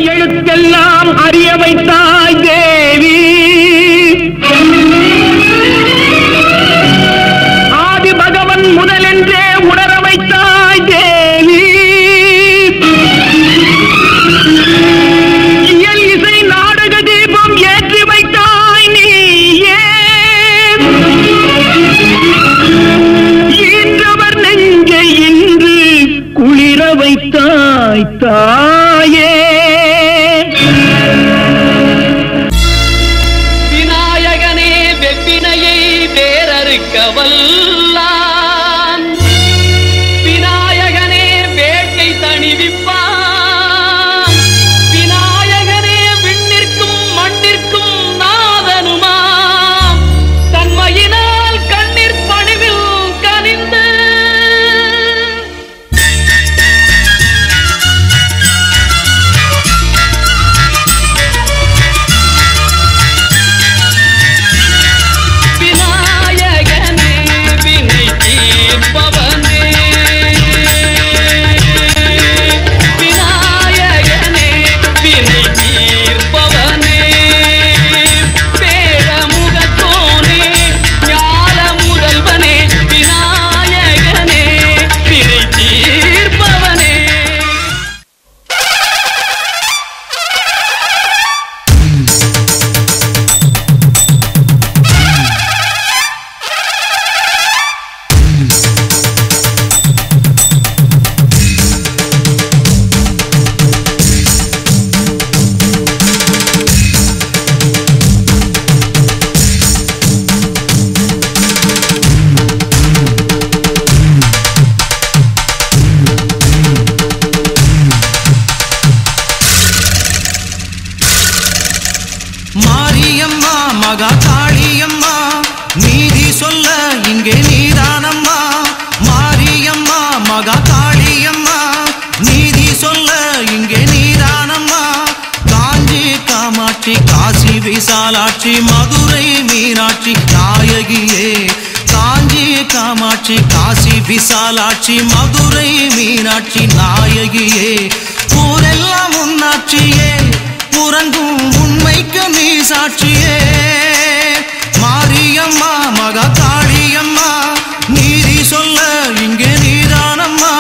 எழுத்தெல்லாம் அறிய வைத்தாய் தேவி ஆதி பகவன் முதலென்றே உணர வைத்தாய் தேவி இயல் இசை நாடக தீபம் ஏற்றி வைத்தாய் நீயே ஈன்றவர் நெஞ்சை இன்று குளிர வைத்தாய் தாயே விநாயகனே வெப்பினையை வேறறுக்க வல்லான் விநாயகனே வேட்டை தணிவிப்பான் விநாயகனே விண்ணிற்கும் மண்ணிற்கும் நாதனுமாம் தன்மையினால் கண்ணீர் பணிவில் கனிந்து விநாயகனே வினை தீர்ப்பவனே விநாயகனே வினை தீர்ப்பவனே பேரமுகத்தோனே ஞான முதல்வனே விநாயகனே வினை தீர்ப்பவனே மாரியம்மா மகா காளியம்மா நீதி சொல்ல இங்கே நீதானம்மா மாரியம்மா மகா காளியம்மா நீதி சொல்ல இங்கே நீதானம்மா காஞ்சி காமாட்சி காசி விசாலாட்சி மதுரை மீனாட்சி நாயகியே காஞ்சி காமாட்சி காசி விசாலாட்சி மதுரை மீனாட்சி நாயகியே ஊரெல்லாம் உன்னாட்சியே உறங்கும் உண்மைக்கு நீ சாட்சியே மாரியம்மா மகா காளியம்மா நீதி சொல்ல இங்கே நீதானம்மா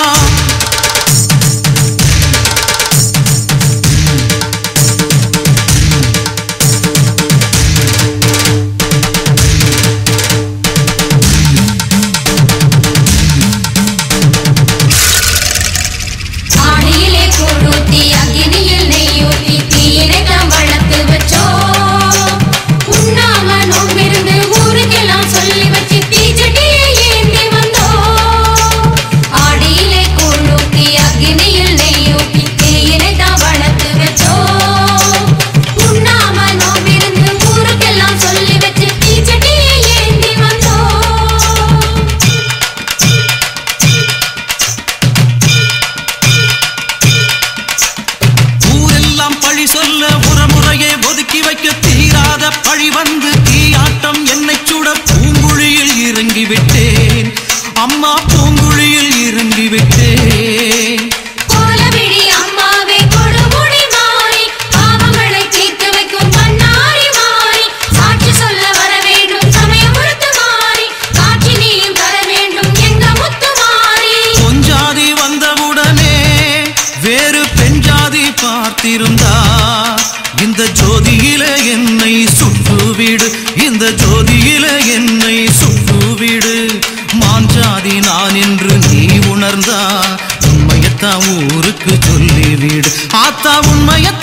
ஆடியிலே கூழூத்தி அக்கினியில் நெய்யூத்தி தீயினை தாம் வளர்த்து வச்சோம் உண்ணாம நோம்பிருந்து ஊருக்கெல்லாம் சொல்லி வச்சு தீச்சட்டியை ஏந்தி வந்தோம் ஆடியிலே கூழூத்தி அக்கினியில் நெய்யூத்தி தீயினை தாம் வளர்த்து வச்சோம் உண்ணாம நோம்பிருந்து ஊருக்கெல்லாம் சொல்லி வச்சு தீச்சட்டியை ஏந்தி வந்தோம் ஊரெல்லாம் பழி சொல்ல உறமுறையே ஒதுக்கி வைக்க தீராத பழி வந்து தீயாட்டம் என்னை சுட பூங்குழியில் இறங்கி விட்டேன் அம்மா பூங்குழியில் இறங்கி விட்டேன் கோலவிழி அம்மாவே கொடுமுடி மாறி பாவங்களை தீர்த்து வைக்கும் பண்ணாரி மாறி சாட்சி சொல்ல வர வேண்டும் சமயபுரத்து மாறி காட்சி நீயும் தர வேண்டும் எங்க முத்து மாறி பொஞ்சாதி வந்தவுடனே வேறு பெண் ஜாதி பார்த்திருந்தா இந்த ஜோதியில என்னை சுட்டுவிடு இந்த ஜோதியில என்னை சுட்டுவிடு மாஞ்சாதி நான் என்று நீ உணர்ந்தா உண்மையத்தான் ஊருக்கு சொல்லிவிடு ஆத்தா உண்மையத்தான்